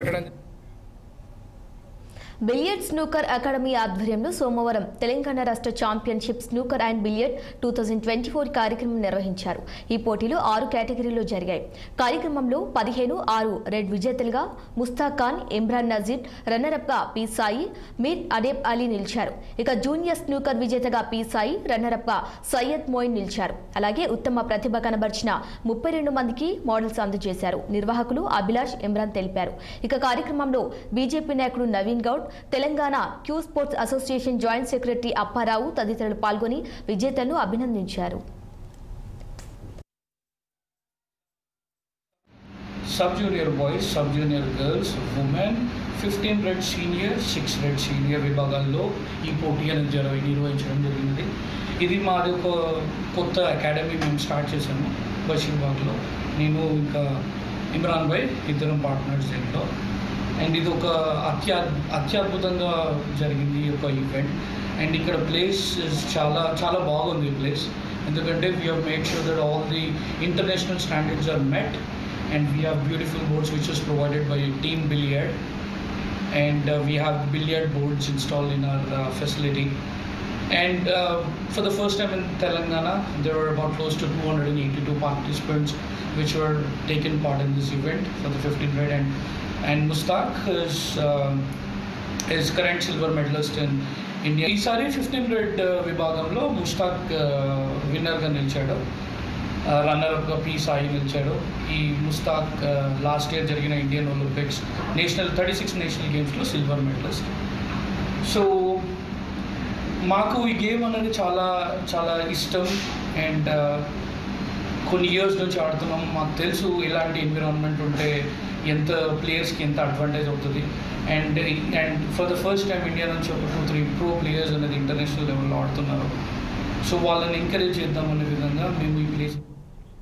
పెట్టడం billiard snooker academy ఆధ్వర్యంలో సోమవారం తెలంగాణ రాష్ట్ర championship snooker and billiard two thousand twenty four కార్యక్రమం నిర్వహించారు ఈ పోటీలు ఆరు కేటగిరీలో జరిగాయి కార్యక్రమంలో పదిహేను ఆరు రెడ్ విజేతలుగా ముస్తాక్ ఖాన్ ఇమ్రాన్ నజీర్ రన్నరప్గా పి సాయి మీర్ అడేబ్ అలీ నిలిచారు ఇక జూనియర్ స్నూకర్ విజేతగా పి సాయి రన్నరప్గా సయ్యద్ మోయిన్ నిలిచారు అలాగే ఉత్తమ ప్రతిభ కనబర్చిన ముప్పై రెండు మందికి మోడల్స్ అందజేశారు నిర్వాహకులు అభిలాష్ ఇమ్రాన్ తెలిపారు ఇక కార్యక్రమంలో బీజేపీ నాయకుడు Naveen Goud Telangana Q sports association joint secretary Apparao తదితరులు పాల్గొని విజేతలను అభినందించారు sub junior boys sub junior girls women fifteen red senior six red senior విభాగాల్లో ఈ పోటీ అనేది జర నిర్వహించడం జరిగింది ఇది మాది ఒక కొత్త అకాడమీ మేము స్టార్ట్ చేసాము బషీర్బాగ్లో నేను ఇంకా ఇమ్రాన్ భాయ్ ఇద్దరం పార్ట్నర్స్ దీంట్లో అండ్ ఇది ఒక అత్య అత్యద్భుతంగా జరిగింది ఈ యొక్క ఈవెంట్ అండ్ ఇక్కడ ప్లేస్ చాలా చాలా బాగుంది ఈ ప్లేస్ ఎందుకంటే we have made sure that all the international standards are met and we have beautiful boards which is provided by Team Billiard and uh, we have billiard boards installed in our uh, facility and uh, for the first time in Telangana there were about close to 282 participants which were taken part in this event for the 15 red and and Mustaq is um is current silver medalist in India. ఈసారి fifteen red విభాగంలో ముస్తాక్ విన్నర్గా నిలిచాడు రన్నర్గా P Sai నిలిచాడు ఈ Mushtaq last year జరిగిన Indian Olympics national thirty six national గేమ్స్లో silver medalist so మాకు ఈ గేమ్ అనేది చాలా చాలా ఇష్టం అండ్ కొన్ని ఇయర్స్ నుంచి ఆడుతున్నాం మాకు తెలుసు ఇలాంటి ఎన్విరాన్మెంట్ ఉంటే ఎంత ప్లేయర్స్కి ఎంత అడ్వాంటేజ్ అవుతుంది and and for the first time India నుంచి ఒక టూ త్రీ ప్రో ప్లేయర్స్ అనేది ఇంటర్నేషనల్ లెవెల్లో ఆడుతున్నారు సో వాళ్ళని ఎంకరేజ్ చేద్దాం అనే విధంగా మేము ఈ ప్లేస్